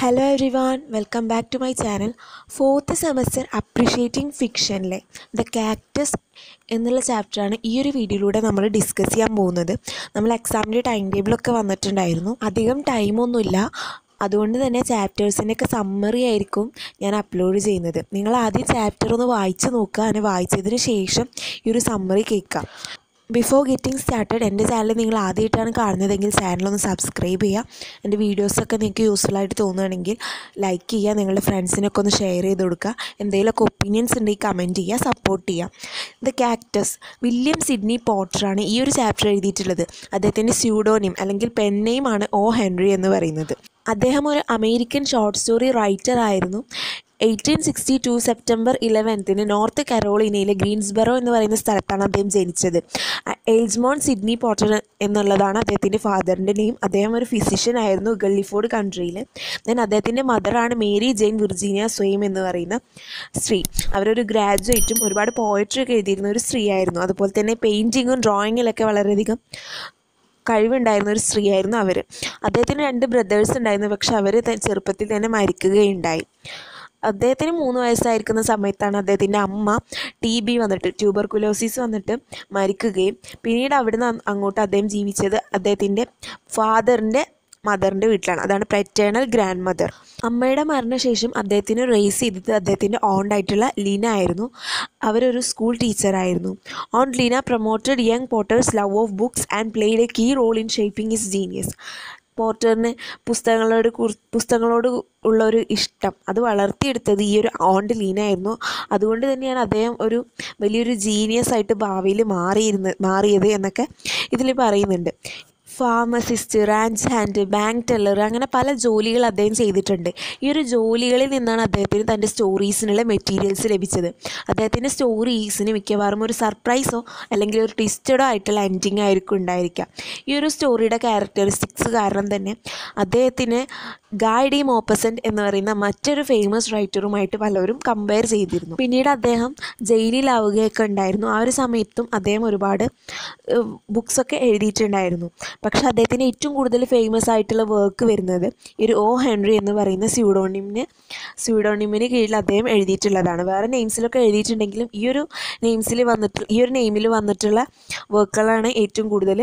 Hello everyone welcome back to my channel fourth semester appreciating ഫിക്ഷനിലെ the cactus എന്നുള്ള ചാപ്റ്ററാണ് ഈ ഒരു വീഡിയോയിലൂടെ നമ്മൾ ഡിസ്കസ് ചെയ്യാൻ പോകുന്നത് നമ്മൾ എക്സാമിൻ്റെ ടൈം ടേബിളൊക്കെ വന്നിട്ടുണ്ടായിരുന്നു അധികം ടൈമൊന്നുമില്ല അതുകൊണ്ട് തന്നെ ചാപ്റ്റേഴ്സിൻ്റെയൊക്കെ സമ്മറി ആയിരിക്കും ഞാൻ അപ്ലോഡ് ചെയ്യുന്നത് നിങ്ങൾ ആദ്യം ചാപ്റ്റർ ഒന്ന് വായിച്ച് നോക്കുക അങ്ങനെ വായിച്ചതിന് ശേഷം ഈ ഒരു സമ്മറി കേൾക്കുക ബിഫോർ ഗെറ്റിംഗ് സ്റ്റാർട്ടഡ് എൻ്റെ ചാനൽ നിങ്ങൾ ആദ്യമായിട്ടാണ് കാണുന്നതെങ്കിൽ ചാനലൊന്ന് സബ്സ്ക്രൈബ് ചെയ്യുക എൻ്റെ വീഡിയോസൊക്കെ നിങ്ങൾക്ക് യൂസ്ഫുൾ ആയിട്ട് തോന്നുകയാണെങ്കിൽ ലൈക്ക് ചെയ്യുക നിങ്ങളുടെ ഫ്രണ്ട്സിനൊക്കെ ഒന്ന് ഷെയർ ചെയ്ത് കൊടുക്കുക എന്തെങ്കിലുമൊക്കെ ഒപ്പീനിയൻസ് ഉണ്ടെങ്കിൽ കമൻറ്റ് ചെയ്യുക സപ്പോർട്ട് ചെയ്യുക ദ കാക്ടസ് വില്യം സിഡ്നി പോട്ടറാണ് ഈ ഒരു ചാപ്റ്റർ എഴുതിയിട്ടുള്ളത് അദ്ദേഹത്തിൻ്റെ സ്യൂഡോനിം അല്ലെങ്കിൽ പെൻ നെയിമാണ് ഓ ഹെൻറി എന്ന് പറയുന്നത് അദ്ദേഹം ഒരു അമേരിക്കൻ ഷോർട്ട് സ്റ്റോറി റൈറ്റർ ആയിരുന്നു എയ്റ്റീൻ സിക്സ്റ്റി ടു സെപ്റ്റംബർ ഇലവൻത്തിന് നോർത്ത് കരോളിനയിലെ ഗ്രീൻസ്ബറോ എന്ന് പറയുന്ന സ്ഥലത്താണ് അദ്ദേഹം ജനിച്ചത് എൽസ്മോൺ സിഡ്നി പോട്ടർ എന്നുള്ളതാണ് അദ്ദേഹത്തിൻ്റെ ഫാദറിൻ്റെ നെയിം അദ്ദേഹം ഒരു ഫിസിഷ്യൻ ആയിരുന്നു ഗള്ളിഫോർഡ് കൺട്രിയിൽ ദെൻ അദ്ദേഹത്തിൻ്റെ മദറാണ് മേരി ജെയിൻ വിർജീനിയ സ്വയം എന്ന് പറയുന്ന സ്ത്രീ അവരൊരു ഗ്രാജുവേറ്റും ഒരുപാട് പോയട്രി ഒക്കെ എഴുതിയിരുന്ന ഒരു സ്ത്രീ ആയിരുന്നു അതുപോലെ തന്നെ പെയിൻറ്റിങ്ങും ഡ്രോയിങ്ങിലൊക്കെ വളരെയധികം കഴിവുണ്ടായിരുന്ന ഒരു സ്ത്രീയായിരുന്നു അവർ അദ്ദേഹത്തിന് രണ്ട് ബ്രദേഴ്സ് ഉണ്ടായിരുന്നു പക്ഷെ അവർ ചെറുപ്പത്തിൽ തന്നെ മരിക്കുകയുണ്ടായി അദ്ദേഹത്തിന് മൂന്ന് വയസ്സായിരിക്കുന്ന സമയത്താണ് അദ്ദേഹത്തിൻ്റെ അമ്മ ടി ബി വന്നിട്ട് ട്യൂബർകുലോസിസ് വന്നിട്ട് മരിക്കുകയും പിന്നീട് അവിടുന്ന് അങ്ങോട്ട് അദ്ദേഹം ജീവിച്ചത് അദ്ദേഹത്തിൻ്റെ ഫാദറിൻ്റെ മദറിൻ്റെ വീട്ടിലാണ് അതാണ് പ്രറ്റേണൽ ഗ്രാൻഡ് മദർ അമ്മയുടെ മരണശേഷം അദ്ദേഹത്തിന് റേസ് ചെയ്തത് അദ്ദേഹത്തിൻ്റെ ഓണ്ടായിട്ടുള്ള ലീന ആയിരുന്നു അവരൊരു സ്കൂൾ ടീച്ചറായിരുന്നു aunt Lina promoted young Porter's love of books and played a key role in shaping his genius പോട്ടറിന് പുസ്തകങ്ങളോട് പുസ്തകങ്ങളോട് ഉള്ള ഒരു ഇഷ്ടം അത് വളർത്തിയെടുത്തത് ഈ ഒരു ഓണ്ട് ലീനായിരുന്നു അതുകൊണ്ട് തന്നെയാണ് അദ്ദേഹം ഒരു വലിയൊരു ജീനിയസ് ആയിട്ട് ഭാവിയിൽ മാറിയിരുന്ന മാറിയത് എന്നൊക്കെ ഇതിൽ പറയുന്നുണ്ട് pharmacist ranch hand bank teller അങ്ങനെ പല ജോലികൾ അദ്ദേഹം ചെയ്തിട്ടുണ്ട് ഈ ഒരു ജോലികളിൽ നിന്നാണ് അദ്ദേഹത്തിന് തൻ്റെ സ്റ്റോറീസിനുള്ള മെറ്റീരിയൽസ് ലഭിച്ചത് അദ്ദേഹത്തിൻ്റെ സ്റ്റോറീസിന് മിക്കവാറും ഒരു സർപ്രൈസോ അല്ലെങ്കിൽ ഒരു ട്വിസ്റ്റഡോ ആയിട്ടുള്ള എൻഡിങ് ആയിരിക്കും ഉണ്ടായിരിക്കുക ഈ ഒരു സ്റ്റോറിയുടെ ക്യാരക്ടറിസ്റ്റിക്സ് കാരണം തന്നെ അദ്ദേഹത്തിന് ഗായ് ഡി മോപ്പസൻറ്റ് എന്ന് പറയുന്ന മറ്റൊരു ഫേമസ് റൈറ്ററുമായിട്ട് പലരും കമ്പയർ ചെയ്തിരുന്നു പിന്നീട് അദ്ദേഹം ജയിലിലാവുകയൊക്കെ ഉണ്ടായിരുന്നു ആ ഒരു സമയത്തും അദ്ദേഹം ഒരുപാട് ബുക്സൊക്കെ എഴുതിയിട്ടുണ്ടായിരുന്നു പക്ഷേ അദ്ദേഹത്തിന് ഏറ്റവും കൂടുതൽ ഫേമസ് ആയിട്ടുള്ള വർക്ക് വരുന്നത് ഈ ഒരു ഓ ഹെൻറി എന്ന് പറയുന്ന സ്യൂഡോണിമിന് സ്യൂഡോണിമിന് കീഴിൽ അദ്ദേഹം എഴുതിയിട്ടുള്ളതാണ് വേറെ നെയിംസിലൊക്കെ എഴുതിയിട്ടുണ്ടെങ്കിലും ഈ ഒരു നെയിംസിൽ വന്നിട്ട് ഈ ഒരു നെയിമിൽ വന്നിട്ടുള്ള വർക്കുകളാണ് ഏറ്റവും കൂടുതൽ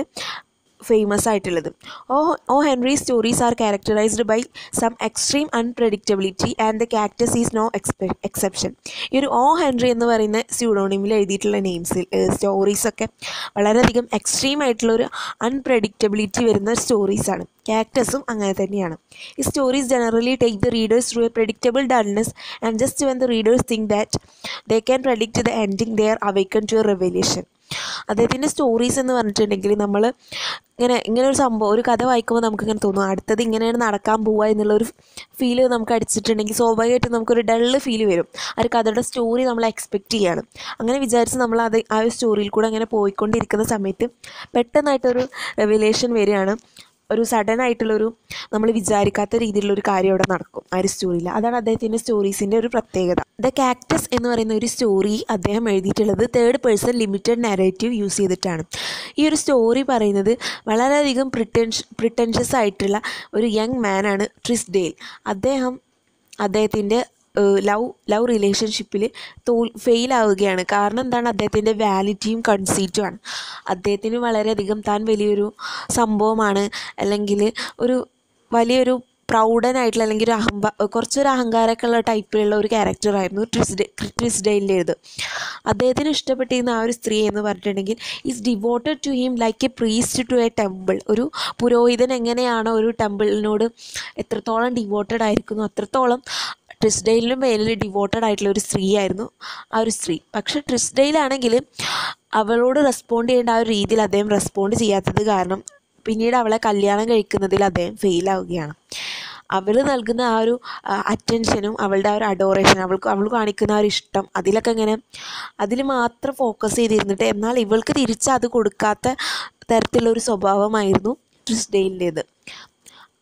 ഫേമസ് ആയിട്ടുള്ളത് O O Henry stories are characterized by some extreme unpredictability and the cactus is no expe exception ഈ ഒരു ഓ ഹെൻറി എന്ന് പറയുന്ന സ്യൂഡോണിമിൽ എഴുതിയിട്ടുള്ള നെയിംസിൽ സ്റ്റോറീസൊക്കെ വളരെയധികം എക്സ്ട്രീം ആയിട്ടുള്ള ഒരു അൺപ്രഡിക്റ്റബിലിറ്റി വരുന്ന സ്റ്റോറീസാണ് ക്യാക്ടസും അങ്ങനെ തന്നെയാണ് ഈ stories generally take the readers through a predictable dullness and just when the readers think that they can predict the ending they are awaken to a revolution അദ്ദേഹത്തിൻ്റെ സ്റ്റോറീസ് എന്ന് പറഞ്ഞിട്ടുണ്ടെങ്കിൽ നമ്മൾ ഇങ്ങനെ ഇങ്ങനെ ഒരു സംഭവം ഒരു കഥ വായിക്കുമ്പോൾ നമുക്കിങ്ങനെ തോന്നും അടുത്തത് ഇങ്ങനെയാണ് നടക്കാൻ പോവുക എന്നുള്ളൊരു ഫീല് നമുക്ക് അടിച്ചിട്ടുണ്ടെങ്കിൽ സ്വാഭാവികമായിട്ടും നമുക്കൊരു ഡള്ള് ഫീൽ വരും ആ ഒരു കഥയുടെ സ്റ്റോറി നമ്മൾ എക്സ്പെക്റ്റ് ചെയ്യണം അങ്ങനെ വിചാരിച്ച് നമ്മൾ അത് ആ ഒരു സ്റ്റോറിയിൽ കൂടെ അങ്ങനെ പോയിക്കൊണ്ടിരിക്കുന്ന സമയത്ത് പെട്ടെന്നായിട്ടൊരു റെവലേഷൻ വരികയാണ് ഒരു സഡൻ ആയിട്ടുള്ളൊരു നമ്മൾ വിചാരിക്കാത്ത രീതിയിലുള്ളൊരു കാര്യം അവിടെ നടക്കും ആ ഒരു സ്റ്റോറിയിൽ അതാണ് അദ്ദേഹത്തിൻ്റെ സ്റ്റോറീസിൻ്റെ ഒരു പ്രത്യേകത ദ കാക്ടസ് എന്ന് പറയുന്ന ഒരു സ്റ്റോറി അദ്ദേഹം എഴുതിയിട്ടുള്ളത് third person limited narrative use ചെയ്തിട്ടാണ് ഈ ഒരു സ്റ്റോറി പറയുന്നത് വളരെയധികം പ്രിട്ടൻഷ് പ്രിട്ടൻഷ്യസ് ആയിട്ടുള്ള ഒരു യങ് മാനാണ് ട്രിസ് ഡെയിൽ അദ്ദേഹം അദ്ദേഹത്തിൻ്റെ ലവ് ലവ് റിലേഷൻഷിപ്പിൽ തോൽ ഫെയിലാവുകയാണ് കാരണം എന്താണ് അദ്ദേഹത്തിൻ്റെ വാലിറ്റിയും കൺസീറ്റുമാണ് അദ്ദേഹത്തിന് വളരെയധികം താൻ വലിയൊരു സംഭവമാണ് അല്ലെങ്കിൽ ഒരു വലിയൊരു പ്രൗഡനായിട്ടുള്ള അല്ലെങ്കിൽ ഒരു അഹംബ കുറച്ചൊരു അഹങ്കാരമൊക്കെ ഉള്ള ടൈപ്പിലുള്ള ഒരു ക്യാരക്ടറായിരുന്നു ട്രിസ് ഡേ ട്രിസ് ഡെയിലേത് അദ്ദേഹത്തിന് ഇഷ്ടപ്പെട്ടിരുന്ന ആ ഒരു സ്ത്രീ എന്ന് പറഞ്ഞിട്ടുണ്ടെങ്കിൽ is devoted to him like a priest to a temple ഒരു പുരോഹിതൻ എങ്ങനെയാണോ ഒരു ടെമ്പിളിനോട് എത്രത്തോളം ഡിവോട്ടഡ് ആയിരിക്കുന്നു അത്രത്തോളം ട്രിസ്ഡെയിലിനും മേലിൽ ഡിവോട്ടഡ് ആയിട്ടുള്ള ഒരു സ്ത്രീയായിരുന്നു ആ ഒരു സ്ത്രീ പക്ഷെ ട്രിസ്ഡെയിലാണെങ്കിൽ അവളോട് റെസ്പോണ്ട് ചെയ്യേണ്ട ആ ഒരു രീതിയിൽ അദ്ദേഹം റെസ്പോണ്ട് ചെയ്യാത്തത് കാരണം പിന്നീട് അവളെ കല്യാണം കഴിക്കുന്നതിൽ അദ്ദേഹം ഫെയിലാവുകയാണ് അവൾ നൽകുന്ന ആ ഒരു അറ്റൻഷനും അവളുടെ ആ ഒരു അഡോറേഷൻ അവൾക്ക് അവൾ കാണിക്കുന്ന ആ ഒരു ഇഷ്ടം അതിലൊക്കെ ഇങ്ങനെ അതിൽ മാത്രം ഫോക്കസ് ചെയ്തിരുന്നിട്ട് എന്നാൽ ഇവൾക്ക് തിരിച്ച് അത് കൊടുക്കാത്ത തരത്തിലുള്ള ഒരു സ്വഭാവമായിരുന്നു ട്രിസ്ഡെയിലിൻ്റേത്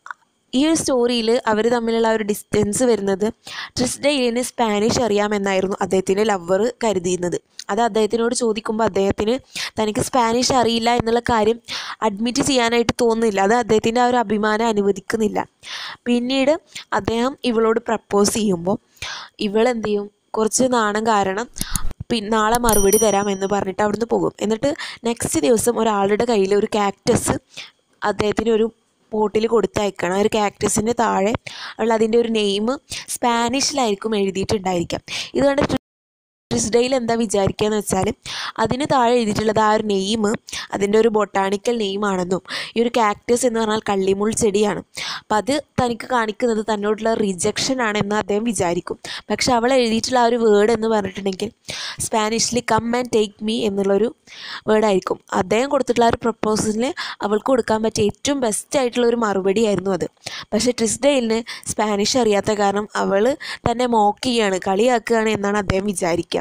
ഈ ഒരു സ്റ്റോറിയിൽ അവർ തമ്മിലുള്ള ഒരു ഡിസ്റ്റൻസ് വരുന്നത് ട്രിസ്ഡെയിലിന് സ്പാനിഷ് അറിയാമെന്നായിരുന്നു അദ്ദേഹത്തിൻ്റെ ലവർ കരുതിയിരുന്നത് അത് അദ്ദേഹത്തിനോട് ചോദിക്കുമ്പോൾ അദ്ദേഹത്തിന് തനിക്ക് സ്പാനിഷ് അറിയില്ല എന്നുള്ള കാര്യം അഡ്മിറ്റ് ചെയ്യാനായിട്ട് തോന്നുന്നില്ല അത് അദ്ദേഹത്തിൻ്റെ ആ ഒരു അഭിമാനം അനുവദിക്കുന്നില്ല പിന്നീട് അദ്ദേഹം ഇവളോട് പ്രപ്പോസ് ചെയ്യുമ്പോൾ ഇവൾ എന്ത് ചെയ്യും കുറച്ച് നാണം കാരണം പിന്നെ നാളെ മറുപടി തരാം എന്ന് പറഞ്ഞിട്ട് അവിടുന്ന് പോകും എന്നിട്ട് നെക്സ്റ്റ് ദിവസം ഒരാളുടെ കയ്യിൽ ഒരു കാക്ടസ് അദ്ദേഹത്തിന് ഒരു പോട്ടിൽ കൊടുത്തയക്കണം ആ ഒരു കാക്ടസിൻ്റെ താഴെ ഉള്ള അതിൻ്റെ ഒരു നെയിം സ്പാനിഷിലായിരിക്കും എഴുതിയിട്ടുണ്ടായിരിക്കാം ഇത് കണ്ട് ട്രിസ്ഡെയിൽ എന്താ വിചാരിക്കുക എന്ന് വെച്ചാൽ അതിന് താഴെ എഴുതിയിട്ടുള്ളത് ആ ഒരു നെയിം അതിൻ്റെ ഒരു ബൊട്ടാണിക്കൽ നെയിമാണെന്നും ഈ ഒരു കാക്ടസ് എന്ന് പറഞ്ഞാൽ കള്ളിമുൾ ചെടിയാണ് അപ്പം അത് തനിക്ക് കാണിക്കുന്നത് തന്നോടുള്ള റിജക്ഷൻ ആണെന്ന് അദ്ദേഹം വിചാരിക്കും പക്ഷെ അവൾ എഴുതിയിട്ടുള്ള ആ ഒരു വേർഡ് എന്ന് പറഞ്ഞിട്ടുണ്ടെങ്കിൽ സ്പാനിഷിൽ കം ആൻഡ് ടേക്ക് മീ എന്നുള്ളൊരു വേർഡായിരിക്കും അദ്ദേഹം കൊടുത്തിട്ടുള്ള ആ ഒരു പ്രപ്പോസലിന് അവൾക്ക് കൊടുക്കാൻ പറ്റിയ ഏറ്റവും ബെസ്റ്റ് ആയിട്ടുള്ള ഒരു മറുപടി ആയിരുന്നു അത് പക്ഷേ ട്രിസ്ഡെയിലിന് സ്പാനിഷ് അറിയാത്ത കാരണം അവൾ തന്നെ മോക്ക് ചെയ്യാണ് കളിയാക്കുകയാണ് എന്നാണ് അദ്ദേഹം വിചാരിക്കുക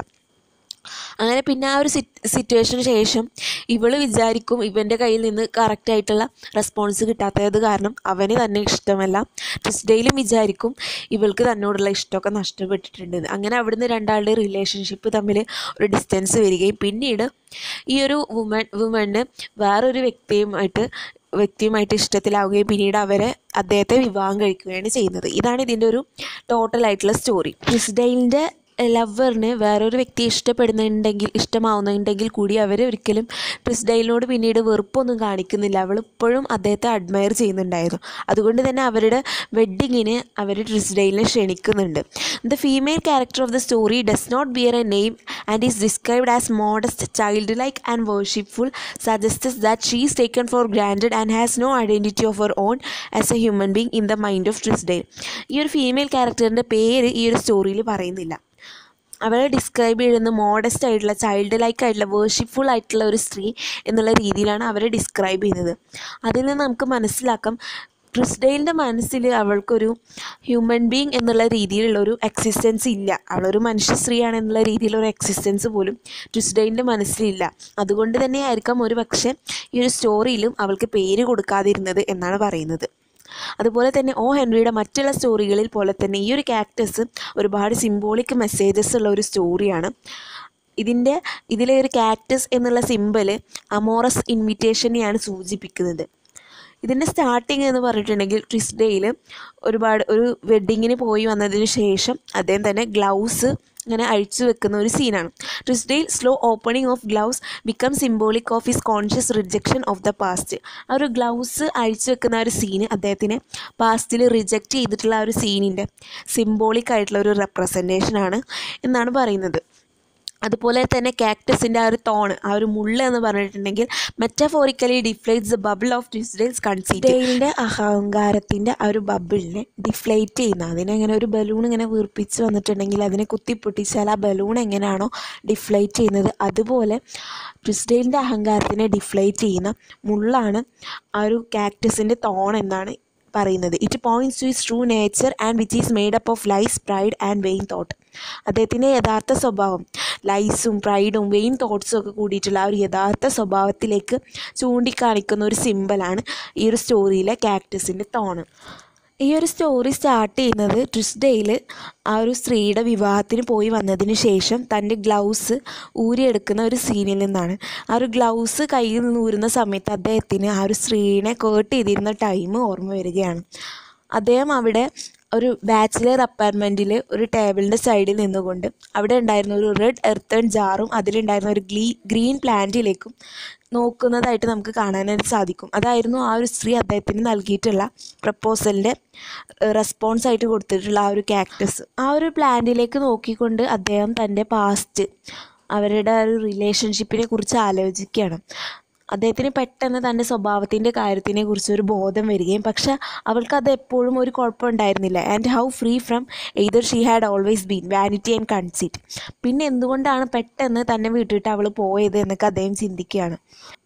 അങ്ങനെ പിന്നെ ആ ഒരു സിറ്റുവേഷന് ശേഷം ഇവൾ വിചാരിക്കും ഇവൻ്റെ കയ്യിൽ നിന്ന് കറക്റ്റായിട്ടുള്ള റെസ്പോൺസ് കിട്ടാത്തത് കാരണം അവന് തന്നെ ഇഷ്ടമല്ല ട്രിസ്ഡെയിലും വിചാരിക്കും ഇവൾക്ക് തന്നോടുള്ള ഇഷ്ടമൊക്കെ നഷ്ടപ്പെട്ടിട്ടുണ്ട് അങ്ങനെ അവിടുന്ന് രണ്ടാളുടെ റിലേഷൻഷിപ്പ് തമ്മിൽ ഒരു ഡിസ്റ്റൻസ് വരികയും പിന്നീട് ഈ ഒരു വുമൺ വുമണ് വേറൊരു വ്യക്തിയുമായിട്ട് വ്യക്തിയുമായിട്ട് ഇഷ്ടത്തിലാവുകയും പിന്നീട് അവരെ അദ്ദേഹത്തെ വിവാഹം കഴിക്കുകയാണ് ചെയ്യുന്നത് ഇതാണ് ഇതിൻ്റെ ഒരു ടോട്ടലായിട്ടുള്ള സ്റ്റോറി ട്രിസ്ഡെയിലിൻ്റെ ലവറിന് വേറൊരു വ്യക്തി ഇഷ്ടപ്പെടുന്നുണ്ടെങ്കിൽ ഇഷ്ടമാവുന്നുണ്ടെങ്കിൽ കൂടി അവർ ഒരിക്കലും ട്രിസ്ഡെയിലിനോട് പിന്നീട് വെറുപ്പൊന്നും കാണിക്കുന്നില്ല അവൾ ഇപ്പോഴും അദ്ദേഹത്തെ അഡ്മയർ ചെയ്യുന്നുണ്ടായിരുന്നു അതുകൊണ്ട് തന്നെ അവരുടെ വെഡ്ഡിങ്ങിന് അവർ ട്രിസ്ഡെയിലിനെ ക്ഷണിക്കുന്നുണ്ട് the female character of the story does not bear a name and is described as modest child like and worshipful suggests that she is taken for granted and has no identity of her own as a human being in the mind of Trysdale ഈ ഒരു female ക്യാരക്ടറിൻ്റെ പേര് ഈ ഒരു സ്റ്റോറിയിൽ പറയുന്നില്ല അവളെ describe ചെയ്യുന്ന modest ആയിട്ടുള്ള child like ആയിട്ടുള്ള വേർഷിപ്ഫുൾ ആയിട്ടുള്ള ഒരു സ്ത്രീ എന്നുള്ള രീതിയിലാണ് അവരെ ഡിസ്ക്രൈബ് ചെയ്യുന്നത് അതിൽ നിന്ന് നമുക്ക് മനസ്സിലാക്കാം ക്രിസ്ഡെയിലിൻ്റെ മനസ്സിൽ അവൾക്കൊരു ഹ്യൂമൻ ബീങ് എന്നുള്ള രീതിയിലുള്ള ഒരു എക്സിസ്റ്റൻസ് ഇല്ല അവളൊരു മനുഷ്യ സ്ത്രീയാണ് എന്നുള്ള രീതിയിലുള്ള ഒരു എക്സിസ്റ്റൻസ് പോലും ട്രിസ്ഡെയിലിൻ്റെ മനസ്സിലില്ല അതുകൊണ്ട് തന്നെ ആയിരിക്കാം ഒരു പക്ഷേ ഈ ഒരു സ്റ്റോറിയിലും അവൾക്ക് പേര് കൊടുക്കാതിരുന്നത് എന്നാണ് പറയുന്നത് അതുപോലെ തന്നെ ഓ ഹെൻറിയുടെ മറ്റുള്ള സ്റ്റോറികളിൽ പോലെ തന്നെ ഈ ഒരു ക്യാക്ടസ് ഒരുപാട് സിംബോളിക് മെസ്സേജസ് ഉള്ള ഒരു സ്റ്റോറിയാണ് ഇതിൻ്റെ ഇതിലെ ഒരു കാക്ടസ് എന്നുള്ള സിമ്പല് അമോറസ് ഇൻവിറ്റേഷനെയാണ് സൂചിപ്പിക്കുന്നത് ഇതിൻ്റെ സ്റ്റാർട്ടിങ് എന്ന് പറഞ്ഞിട്ടുണ്ടെങ്കിൽ ട്രിസ്ഡേയിൽ ഒരുപാട് ഒരു വെഡ്ഡിങ്ങിന് പോയി വന്നതിന് ശേഷം അദ്ദേഹം തന്നെ ഗ്ലൗസ് ഇങ്ങനെ അഴിച്ചു വെക്കുന്ന ഒരു സീനാണ് Trysdale slow opening of gloves become symbolic of his conscious rejection of the past ആ ഒരു ഗ്ലൗസ് അഴിച്ചു വെക്കുന്ന ആ ഒരു സീന് അദ്ദേഹത്തിനെ പാസ്റ്റിൽ റിജക്റ്റ് ചെയ്തിട്ടുള്ള ആ ഒരു സീനിൻ്റെ സിംബോളിക് ആയിട്ടുള്ള ഒരു റെപ്രസെൻറ്റേഷനാണ് എന്നാണ് പറയുന്നത് അതുപോലെ തന്നെ കാക്ടസിൻ്റെ ആ ഒരു തോണ് ആ ഒരു മുള്ള എന്ന് പറഞ്ഞിട്ടുണ്ടെങ്കിൽ metaphorically deflates the bubble of Trysdale's കൺസീറ്റയിലിൻ്റെ അഹങ്കാരത്തിൻ്റെ ആ ഒരു ബബിളിനെ ഡിഫ്ലേറ്റ് ചെയ്യുന്ന അതിനെ ഇങ്ങനെ ഒരു ബലൂൺ ഇങ്ങനെ വീർപ്പിച്ച് വന്നിട്ടുണ്ടെങ്കിൽ അതിനെ കുത്തിപ്പൊട്ടിച്ചാൽ ആ ബലൂൺ എങ്ങനെയാണോ ഡിഫ്ലേറ്റ് ചെയ്യുന്നത് അതുപോലെ ട്വിസ്ഡേലിൻ്റെ അഹങ്കാരത്തിനെ ഡിഫ്ലേറ്റ് ചെയ്യുന്ന മുള്ളാണ് ആ ഒരു കാക്ടസിൻ്റെ തോൺ എന്നാണ് പറയുന്നത് it points to his true nature and which is made up of lies pride and vain thought അദ്ദേഹത്തിൻ്റെ യഥാർത്ഥ സ്വഭാവം ലൈസും പ്രൈഡും വെയിൻ തോട്ട്സും ഒക്കെ കൂടിയിട്ടുള്ള ആ ഒരു യഥാർത്ഥ സ്വഭാവത്തിലേക്ക് ചൂണ്ടിക്കാണിക്കുന്ന ഒരു സിമ്പലാണ് ഈ ഒരു സ്റ്റോറിയിലെ കാക്ടസിൻ്റെ തോണ് ഈ ഒരു സ്റ്റോറി സ്റ്റാർട്ട് ചെയ്യുന്നത് ട്രിസ്ഡേയിൽ ആ ഒരു സ്ത്രീയുടെ വിവാഹത്തിന് പോയി വന്നതിന് ശേഷം തൻ്റെ ഗ്ലൗസ് ഊരിയെടുക്കുന്ന ഒരു സീനിൽ നിന്നാണ് ആ ഒരു ഗ്ലൗസ് കയ്യിൽ നിന്ന് ഊരുന്ന സമയത്ത് അദ്ദേഹത്തിന് ആ ഒരു സ്ത്രീനെ കേട്ട് ചെയ്തിരുന്ന ടൈം ഓർമ്മ വരികയാണ് അദ്ദേഹം അവിടെ ഒരു ബാച്ചിലർ അപ്പാർട്ട്മെൻറ്റിൽ ഒരു ടേബിളിൻ്റെ സൈഡിൽ നിന്നുകൊണ്ട് അവിടെ ഉണ്ടായിരുന്ന ഒരു റെഡ് എർത്തൺ ജാറും അതിലുണ്ടായിരുന്ന ഒരു ഗ്ലീ ഗ്രീൻ പ്ലാന്റിലേക്കും നോക്കുന്നതായിട്ട് നമുക്ക് കാണാനായിട്ട് സാധിക്കും അതായിരുന്നു ആ ഒരു സ്ത്രീ അദ്ദേഹത്തിന് നൽകിയിട്ടുള്ള പ്രപ്പോസലിൻ്റെ റെസ്പോൺസ് ആയിട്ട് കൊടുത്തിട്ടുള്ള ആ ഒരു കാക്ടസ് ആ ഒരു പ്ലാന്റിലേക്ക് നോക്കിക്കൊണ്ട് അദ്ദേഹം തൻ്റെ പാസ്റ്റ് അവരുടെ ആ ഒരു റിലേഷൻഷിപ്പിനെ കുറിച്ച് ആലോചിക്കുകയാണ് അദ്ദേഹത്തിന് പെട്ടെന്ന് തൻ്റെ സ്വഭാവത്തിൻ്റെ കാര്യത്തിനെ കുറിച്ച് ഒരു ബോധം വരികയും പക്ഷെ അവൾക്ക് അത് എപ്പോഴും ഒരു കുഴപ്പമുണ്ടായിരുന്നില്ല and how free from either she had always been vanity and conceit പിന്നെ എന്തുകൊണ്ടാണ് പെട്ടെന്ന് തന്നെ വിട്ടിട്ട് അവൾ പോയത് എന്നൊക്കെ അദ്ദേഹം ചിന്തിക്കുകയാണ്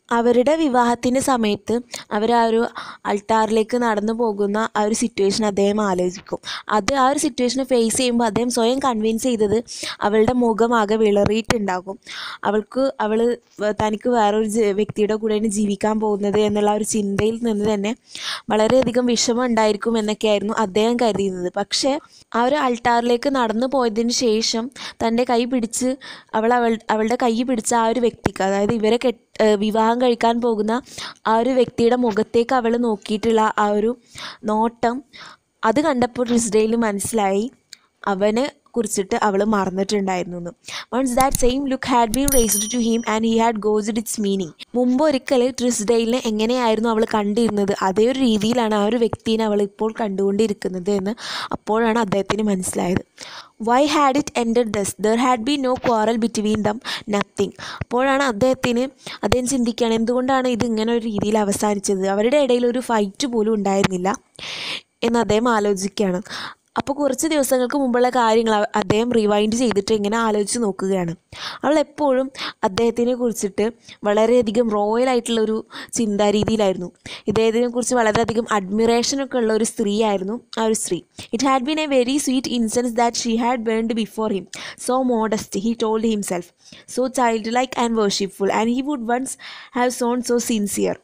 അവരുടെ വിവാഹത്തിൻ്റെ സമയത്ത് അവർ ആ ഒരു അൾട്ടാറിലേക്ക് നടന്നു പോകുന്ന ആ ഒരു സിറ്റുവേഷൻ അദ്ദേഹം ആലോചിക്കും അത് ആ ഒരു സിറ്റുവേഷനെ ഫേസ് ചെയ്യുമ്പോൾ അദ്ദേഹം സ്വയം കൺവിൻസ് ചെയ്തത് അവളുടെ മുഖം ആകെ വിളറിയിട്ടുണ്ടാകും അവൾക്ക് അവൾ തനിക്ക് വേറൊരു ജ- വ്യക്തിയുടെ കൂടെയാണ് ജീവിക്കാൻ പോകുന്നത് എന്നുള്ള ആ ഒരു ചിന്തയിൽ നിന്ന് തന്നെ വളരെയധികം വിഷമം ഉണ്ടായിരിക്കും എന്നൊക്കെയായിരുന്നു അദ്ദേഹം കരുതിയിരുന്നത് പക്ഷേ ആ ഒരു അൾട്ടാറിലേക്ക് നടന്നു പോയതിന് ശേഷം തൻ്റെ കൈ പിടിച്ച് അവൾ അവൾ അവളുടെ കൈ പിടിച്ച ആ ഒരു വ്യക്തിക്ക് അതായത് ഇവരെ കെട്ട് ഏഹ് വിവാഹം കഴിക്കാൻ പോകുന്ന ആ ഒരു വ്യക്തിയുടെ മുഖത്തേക്ക് അവൾ നോക്കിയിട്ടുള്ള ആ ഒരു നോട്ടം അത് കണ്ടപ്പോൾ ട്രിസ്ഡേയിൽ മനസ്സിലായി അവനെ കുറിച്ചിട്ട് അവൾ മറന്നിട്ടുണ്ടായിരുന്നു എന്ന് once that same look had been raised to him and he had guessed its meaning മുമ്പ് ഒരിക്കൽ ട്രിസ്ഡെയിലിനെ എങ്ങനെയായിരുന്നു അവൾ കണ്ടിരുന്നത് അതേ ഒരു രീതിയിലാണ് ആ ഒരു വ്യക്തിനെ അവൾ ഇപ്പോൾ കണ്ടുകൊണ്ടിരിക്കുന്നത് എന്ന് അപ്പോഴാണ് അദ്ദേഹത്തിന് മനസ്സിലായത് why had it ended thus there had be no quarrel between them nothing അപ്പോഴാണ് അദ്ദേഹത്തിന് അദ്ദേഹം ചിന്തിക്കുകയാണ് എന്തുകൊണ്ടാണ് ഇത് ഇങ്ങനെ ഒരു രീതിയിൽ അവസാനിച്ചത് അവരുടെ ഇടയിൽ ഒരു ഫൈറ്റ് പോലും ഉണ്ടായിരുന്നില്ല എന്ന് അദ്ദേഹം ആലോചിക്കുകയാണ് അപ്പോൾ കുറച്ച് ദിവസങ്ങൾക്ക് മുമ്പുള്ള കാര്യങ്ങൾ അവ- അദ്ദേഹം റിവൈൻഡ് ചെയ്തിട്ട് ഇങ്ങനെ ആലോചിച്ച് നോക്കുകയാണ് അവൾ എപ്പോഴും അദ്ദേഹത്തിനെ കുറിച്ചിട്ട് വളരെയധികം റോയൽ ആയിട്ടുള്ള ഒരു ചിന്താരീതിയിലായിരുന്നു ഇദ്ദേഹത്തിനെ കുറിച്ച് വളരെയധികം അഡ്മിറേഷനൊക്കെ ഉള്ള ഒരു സ്ത്രീയായിരുന്നു ആ ഒരു സ്ത്രീ it had been a very sweet incense that she had burned before him so modest he told himself so child like and worshipful and he would once have sworn so sincere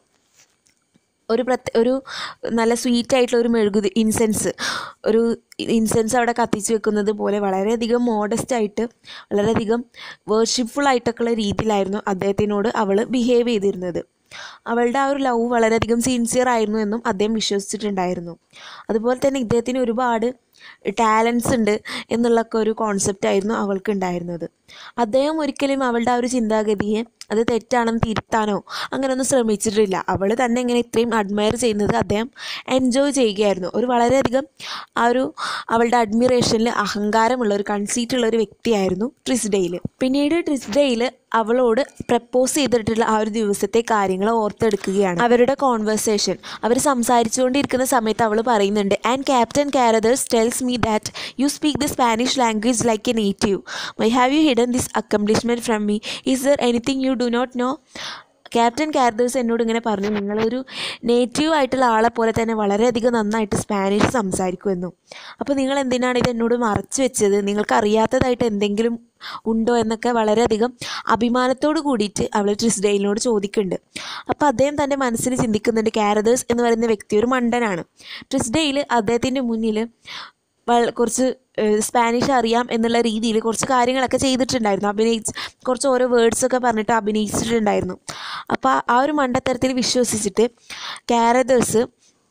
ഒരു പ്രത്യേക ഒരു നല്ല sweet ആയിട്ടുള്ള ഒരു മെഴുകുതി incense ഒരു incense അവിടെ കത്തിച്ച് വെക്കുന്നത് പോലെ വളരെയധികം മോഡസ്റ്റ് ആയിട്ട് വളരെയധികം വേർഷിപ്ഫുൾ ആയിട്ടൊക്കെയുള്ള രീതിയിലായിരുന്നു അദ്ദേഹത്തിനോട് അവൾ ബിഹേവ് ചെയ്തിരുന്നത് അവളുടെ ആ ഒരു ലവ് വളരെയധികം സിൻസിയർ ആയിരുന്നു എന്നും അദ്ദേഹം വിശ്വസിച്ചിട്ടുണ്ടായിരുന്നു അതുപോലെ തന്നെ ഇദ്ദേഹത്തിന് ഒരുപാട് ടാലൻസ് ഉണ്ട് എന്നുള്ളൊക്കെ ഒരു കോൺസെപ്റ്റ് ആയിരുന്നു അവൾക്ക് ഉണ്ടായിരുന്നത് അദ്ദേഹം ഒരിക്കലും അവളുടെ ആ ഒരു ചിന്താഗതിയെ അത് തെറ്റാണെന്ന് തിരുത്താനോ അങ്ങനെയൊന്നും ശ്രമിച്ചിട്ടില്ല അവൾ തന്നെ ഇങ്ങനെ ഇത്രയും അഡ്മയർ ചെയ്യുന്നത് അദ്ദേഹം എൻജോയ് ചെയ്യുകയായിരുന്നു ഒരു വളരെയധികം ആ ഒരു അവളുടെ അഡ്മിറേഷനിൽ അഹങ്കാരമുള്ള ഒരു കൺസീറ്റ് ഉള്ള ഒരു വ്യക്തിയായിരുന്നു ട്രിസ്ഡെയിൽ പിന്നീട് ട്രിസ്ഡെയിൽ അവളോട് പ്രപ്പോസ് ചെയ്തിട്ടുള്ള ആ ഒരു ദിവസത്തെ കാര്യങ്ങൾ ഓർത്തെടുക്കുകയാണ് അവരുടെ കോൺവെർസേഷൻ അവർ സംസാരിച്ചുകൊണ്ടിരിക്കുന്ന സമയത്ത് അവൾ പറയുന്നുണ്ട് and Captain Carruthers tells me that you speak the Spanish language like a native my have you hidden this accomplishment from me is there anything you do not know Captain Carruthers എന്നോട് ഇങ്ങനെ പറഞ്ഞു നിങ്ങളൊരു native ആയിട്ടുള്ള ആളെ പോലെ തന്നെ വളരെയധികം നന്നായിട്ട് സ്പാനിഷ് സംസാരിക്കുമെന്നു അപ്പോൾ നിങ്ങൾ എന്തിനാണ് ഇത് എന്നോട് മറച്ചു വെച്ചത് നിങ്ങൾക്ക് അറിയാത്തതായിട്ട് എന്തെങ്കിലും ഉണ്ടോ എന്നൊക്കെ വളരെയധികം അഭിമാനത്തോട് കൂടിയിട്ട് അവൾ ട്രിസ്ഡെയിലിനോട് ചോദിക്കുന്നുണ്ട് അപ്പോൾ അദ്ദേഹം തൻ്റെ മനസ്സിൽ ചിന്തിക്കുന്നുണ്ട് കാരദേഴ്സ് എന്ന് പറയുന്ന വ്യക്തി ഒരു മണ്ടനാണ് ട്രിസ്ഡെയിൽ അദ്ദേഹത്തിൻ്റെ മുന്നിൽ വള- കുറച്ച് ഏഹ്, സ്പാനിഷ് അറിയാം എന്നുള്ള രീതിയിൽ കുറച്ച് കാര്യങ്ങളൊക്കെ ചെയ്തിട്ടുണ്ടായിരുന്നു അഭിനയിച്ച് കുറച്ച് ഓരോ വേർഡ്സൊക്കെ പറഞ്ഞിട്ട് അഭിനയിച്ചിട്ടുണ്ടായിരുന്നു അപ്പോൾ ആ ഒരു മണ്ടത്തരത്തിൽ വിശ്വസിച്ചിട്ട് കാരദേഴ്സ്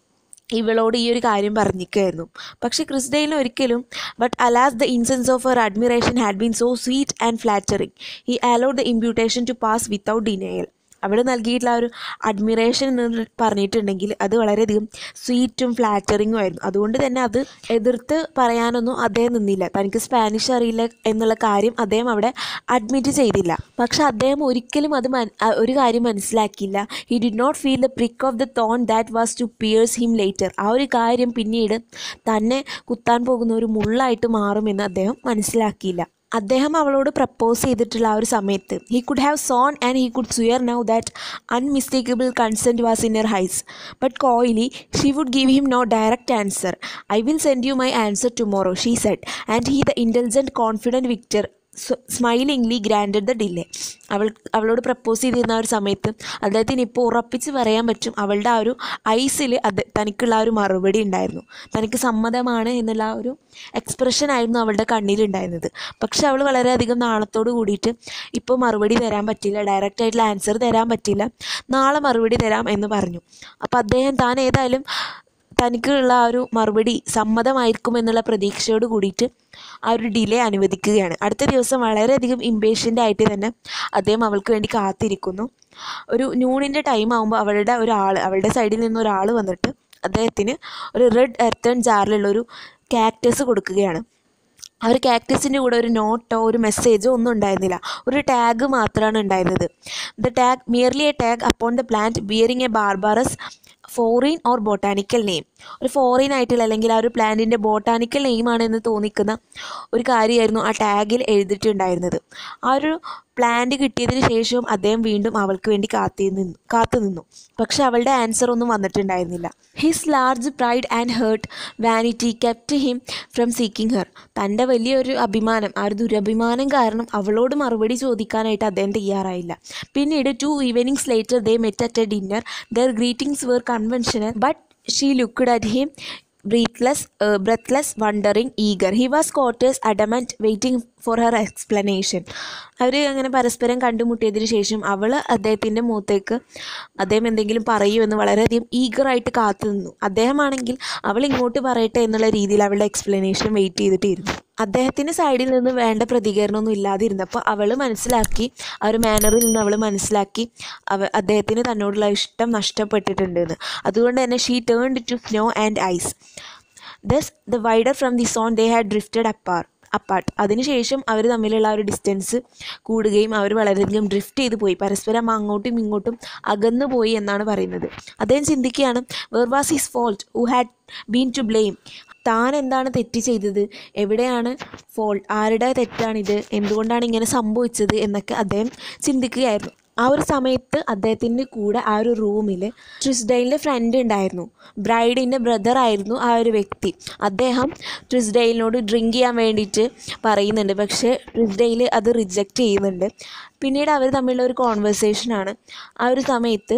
ഇവളോട് ഈ ഒരു കാര്യം പറഞ്ഞിരിക്കുകയായിരുന്നു പക്ഷേ ക്രിസ്ഡെയിലിന് ഒരിക്കലും but alas the incense of her admiration had been so sweet and flattering he allowed the imputation to pass without denial അവിടെ നൽകിയിട്ടുള്ള ആ ഒരു അഡ്മിറേഷൻ എന്ന് പറഞ്ഞിട്ടുണ്ടെങ്കിൽ അത് വളരെയധികം സ്വീറ്റും ഫ്ലാറ്ററിങ്ങും ആയിരുന്നു അതുകൊണ്ട് തന്നെ അത് എതിർത്ത് പറയാനൊന്നും അദ്ദേഹം നിന്നില്ല തനിക്ക് സ്പാനിഷ് അറിയില്ല എന്നുള്ള കാര്യം അദ്ദേഹം അവിടെ അഡ്മിറ്റ് ചെയ്തില്ല പക്ഷെ അദ്ദേഹം ഒരിക്കലും അത് മൻ ആ ഒരു കാര്യം മനസ്സിലാക്കിയില്ല he did not feel the prick of the thorn that was to pierce him later ആ ഒരു കാര്യം പിന്നീട് തന്നെ കുത്താൻ പോകുന്ന ഒരു മുള്ളായിട്ട് മാറുമെന്ന് അദ്ദേഹം മനസ്സിലാക്കിയില്ല അദ്ദേഹം അവളോട് പ്രപ്പോസ് ചെയ്തിട്ടുള്ള ആ ഒരു സമയത്ത് he could have sworn and he could swear now that unmistakable consent was in her eyes but coyly she would give him no direct answer I will send you my answer tomorrow she said and he the intelligent confident victor smilingly granted the delay അവൾ അവളോട് propose ചെയ്തിരുന്ന ആ ഒരു സമയത്ത് അദ്ദേഹത്തിന് ഇപ്പോൾ ഉറപ്പിച്ച് പറയാൻ പറ്റും അവളുടെ ആ ഒരു ഐസിൽ അത് തനിക്കുള്ള ആ ഒരു മറുപടി ഉണ്ടായിരുന്നു തനിക്ക് സമ്മതമാണ് എന്നുള്ള ആ ഒരു എക്സ്പ്രഷൻ ആയിരുന്നു അവളുടെ കണ്ണിലുണ്ടായിരുന്നത് പക്ഷെ അവൾ വളരെയധികം നാണത്തോട് കൂടിയിട്ട് ഇപ്പോൾ മറുപടി തരാൻ പറ്റില്ല ഡയറക്റ്റ് ആയിട്ടുള്ള ആൻസർ തരാൻ പറ്റില്ല നാളെ മറുപടി തരാം എന്ന് പറഞ്ഞു അപ്പോൾ അദ്ദേഹം താൻ ഏതായാലും തനിക്കുള്ള ആ ഒരു മറുപടി സമ്മതമായിരിക്കും എന്നുള്ള പ്രതീക്ഷയോട് കൂടിയിട്ട് ആ ഒരു ഡിലേ അനുവദിക്കുകയാണ് അടുത്ത ദിവസം വളരെയധികം ഇമ്പേഷ്യൻ്റ് ആയിട്ട് തന്നെ അദ്ദേഹം അവൾക്ക് വേണ്ടി കാത്തിരിക്കുന്നു ഒരു നൂണിൻ്റെ ടൈം ആകുമ്പോൾ അവളുടെ ഒരാൾ അവളുടെ സൈഡിൽ നിന്ന് ഒരാൾ വന്നിട്ട് അദ്ദേഹത്തിന് ഒരു റെഡ് എർത്തൺ ജാറിലുള്ള ഒരു കാക്ടസ് കൊടുക്കുകയാണ് ആ ഒരു കാക്ടസിൻ്റെ കൂടെ ഒരു നോട്ടോ ഒരു മെസ്സേജോ ഒന്നും ഉണ്ടായിരുന്നില്ല ഒരു ടാഗ് മാത്രമാണ് ഉണ്ടായിരുന്നത് the tag merely a tag upon the plant bearing a barbarous foreign or botanical name ഒരു ഫോറിൻ ആയിട്ടുള്ള അല്ലെങ്കിൽ ആ ഒരു പ്ലാന്റിൻ്റെ ബോട്ടാനിക്കൽ നെയിമാണെന്ന് തോന്നിക്കുന്ന ഒരു കാര്യമായിരുന്നു ആ ടാഗിൽ എഴുതിയിട്ടുണ്ടായിരുന്നത് ആ ഒരു പ്ലാന്റ് കിട്ടിയതിന് ശേഷവും അദ്ദേഹം വീണ്ടും അവൾക്ക് വേണ്ടി കാത്തി നിന്നു കാത്തു നിന്നു പക്ഷെ അവളുടെ ആൻസർ ഒന്നും വന്നിട്ടുണ്ടായിരുന്നില്ല his large pride and hurt vanity kept him from seeking her തൻ്റെ വലിയൊരു അഭിമാനം ആ ഒരു ദുരഭിമാനം കാരണം അവളോട് മറുപടി ചോദിക്കാനായിട്ട് അദ്ദേഹം തയ്യാറായില്ല പിന്നീട് two evenings later they met at a dinner their greetings were conventional but she looked at him breathless, uh, breathless, wondering, eager. He was cautious, adamant, waiting for her explanation. അവർ അങ്ങനെ പരസ്പരം കണ്ടുമുട്ടിയതിന് ശേഷം അവൾ അദ്ദേഹത്തിൻ്റെ മുഖത്തേക്ക് അദ്ദേഹം എന്തെങ്കിലും പറയുമെന്ന് വളരെയധികം ഈഗറായിട്ട് കാത്തു നിന്നു അദ്ദേഹമാണെങ്കിൽ അവൾ ഇങ്ങോട്ട് പറയട്ടെ എന്നുള്ള രീതിയിൽ അവളുടെ എക്സ്പ്ലനേഷൻ വെയിറ്റ് ചെയ്തിട്ടിരുന്നു അദ്ദേഹത്തിൻ്റെ സൈഡിൽ നിന്ന് വേണ്ട പ്രതികരണമൊന്നും ഇല്ലാതിരുന്നപ്പോൾ അവൾ മനസ്സിലാക്കി ആ ഒരു മാനറിൽ നിന്ന് അവൾ മനസ്സിലാക്കി അവ അദ്ദേഹത്തിന് തന്നോടുള്ള ഇഷ്ടം നഷ്ടപ്പെട്ടിട്ടുണ്ടെന്ന് അതുകൊണ്ട് തന്നെ she turn to snow and ice thus the wider from the zone they had drifted apar apart അതിനുശേഷം അവർ തമ്മിലുള്ള ആ ഒരു ഡിസ്റ്റൻസ് കൂടുകയും അവർ വളരെയധികം ഡ്രിഫ്റ്റ് ചെയ്ത് പോയി പരസ്പരം അങ്ങോട്ടും ഇങ്ങോട്ടും അകന്നു പോയി എന്നാണ് പറയുന്നത് അദ്ദേഹം ചിന്തിക്കുകയാണ് where was his fault who had been to blame താൻ എന്താണ് തെറ്റ് ചെയ്തത് എവിടെയാണ് ഫോൾട്ട് ആരുടെ തെറ്റാണിത് എന്തുകൊണ്ടാണ് ഇങ്ങനെ സംഭവിച്ചത് എന്നൊക്കെ അദ്ദേഹം ചിന്തിക്കുകയായിരുന്നു ആ ഒരു സമയത്ത് അദ്ദേഹത്തിൻ്റെ കൂടെ ആ ഒരു റൂമിൽ ട്രിസ്ഡെയിലിൻ്റെ ഫ്രണ്ട് ഉണ്ടായിരുന്നു ബ്രൈഡിൻ്റെ ബ്രദർ ആയിരുന്നു ആ ഒരു വ്യക്തി അദ്ദേഹം ട്രിസ്ഡെയിലിനോട് ഡ്രിങ്ക് ചെയ്യാൻ വേണ്ടിയിട്ട് പറയുന്നുണ്ട് പക്ഷേ ട്രിസ്ഡെയിൽ അത് റിജക്റ്റ് ചെയ്യുന്നുണ്ട് പിന്നീട് അവർ തമ്മിലുള്ള ഒരു കോൺവെർസേഷനാണ് ആ ഒരു സമയത്ത്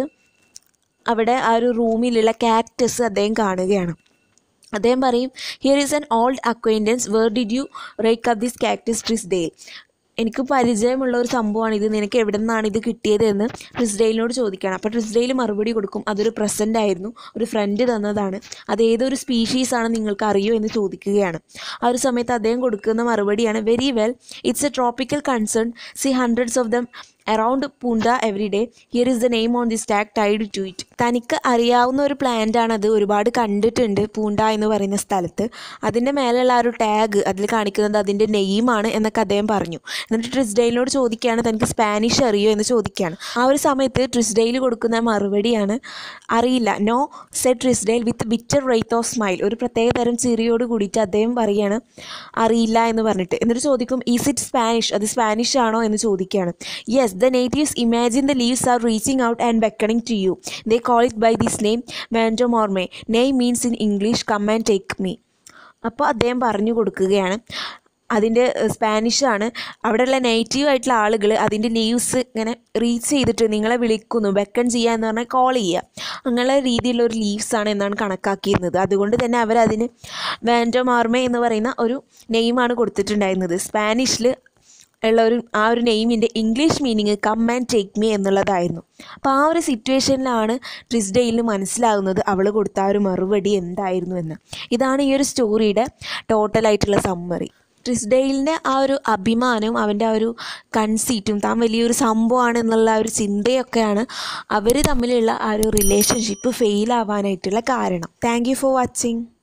അവിടെ ആ ഒരു റൂമിലുള്ള ക്യാക്ടസ് അദ്ദേഹം കാണുകയാണ് അദ്ദേഹം പറയും here is an old acquaintance where did you rake up this cactus Trysdale എനിക്ക് പരിചയമുള്ള ഒരു സംഭവമാണ് ഇത് നിനക്ക് എവിടെ നിന്നാണ് ഇത് കിട്ടിയത് എന്ന് ട്രിസ്ഡെയിലിനോട് ചോദിക്കുകയാണ് അപ്പോൾ ട്രിസ്ഡെയിൽ മറുപടി കൊടുക്കും അതൊരു പ്രസൻ്റ് ആയിരുന്നു ഒരു ഫ്രണ്ട് തന്നതാണ് അത് ഏതൊരു സ്പീഷീസ് ആണ് നിങ്ങൾക്ക് അറിയോ എന്ന് ചോദിക്കുകയാണ് ആ ഒരു സമയത്ത് അദ്ദേഹം കൊടുക്കുന്ന മറുപടിയാണ് very well it's a tropical concern see hundreds of them around Punta every day here is the name on this tag tied to it തനിക്ക് അറിയാവുന്ന ഒരു പ്ലാന്റ് ആണത് ഒരുപാട് കണ്ടിട്ടുണ്ട് പൂണ്ട എന്ന് പറയുന്ന സ്ഥലത്ത് അതിൻ്റെ മേലുള്ള ആ ഒരു ടാഗ് അതിൽ കാണിക്കുന്നത് അതിൻ്റെ നെയിമാണ് എന്നൊക്കെ അദ്ദേഹം പറഞ്ഞു എന്നിട്ട് ട്രിസ്ഡെയിലിനോട് ചോദിക്കുകയാണ് തനിക്ക് സ്പാനിഷ് അറിയോ എന്ന് ചോദിക്കുകയാണ് ആ ഒരു സമയത്ത് ട്രിസ്ഡെയിൽ കൊടുക്കുന്ന മറുപടിയാണ് അറിയില്ല no said Trysdale with bitter rate of smile ഒരു പ്രത്യേക തരം ചിരിയോട് കൂടിയിട്ട് അദ്ദേഹം പറയുകയാണ് അറിയില്ല എന്ന് പറഞ്ഞിട്ട് എന്നിട്ട് ചോദിക്കും ഈസ് ഇറ്റ് സ്പാനിഷ് അത് സ്പാനിഷ് ആണോ എന്ന് ചോദിക്കുകയാണ് yes the natives imagine the leaves are reaching out and beckoning to you. They call it by this name, Vandomorme. Name means in English, come and take me. അപ്പോൾ അദ്ദേഹം പറഞ്ഞു കൊടുക്കുകയാണ് അതിൻ്റെ സ്പാനിഷാണ് അവിടെയുള്ള നേറ്റീവ് ആയിട്ടുള്ള ആളുകൾ അതിൻ്റെ ലീവ്സ് ഇങ്ങനെ റീച്ച് ചെയ്തിട്ട് നിങ്ങളെ വിളിക്കുന്നു ബെക്കൺ ചെയ്യുക എന്ന് പറഞ്ഞാൽ കോൾ ചെയ്യുക അങ്ങനെ രീതിയിലുള്ള ഒരു ലീവ്സാണ് എന്നാണ് കണക്കാക്കിയിരുന്നത് അതുകൊണ്ട് തന്നെ അവരതിന് വാൻഡോമാർമെ എന്ന് പറയുന്ന ഒരു നെയിമാണ് കൊടുത്തിട്ടുണ്ടായിരുന്നത് സ്പാനിഷിൽ ഉള്ള ഒരു ആ ഒരു നെയിമിൻ്റെ English meaning come and take me എന്നുള്ളതായിരുന്നു അപ്പോൾ ആ ഒരു സിറ്റുവേഷനിലാണ് ട്രിസ്ഡെയിലിന് മനസ്സിലാകുന്നത് അവൾ കൊടുത്ത ആ ഒരു മറുപടി എന്തായിരുന്നു എന്ന് ഇതാണ് ഈ ഒരു സ്റ്റോറിയുടെ ടോട്ടലായിട്ടുള്ള സമ്മറി ട്രിസ്ഡെയിലിൻ്റെ ആ ഒരു അഭിമാനവും അവൻ്റെ ആ ഒരു കൺസീറ്റും താൻ വലിയൊരു സംഭവമാണ് എന്നുള്ള ആ ഒരു ചിന്തയൊക്കെയാണ് അവർ തമ്മിലുള്ള ആ ഒരു റിലേഷൻഷിപ്പ് ഫെയിൽ ആവാനായിട്ടുള്ള കാരണം താങ്ക് യു ഫോർ വാച്ചിങ്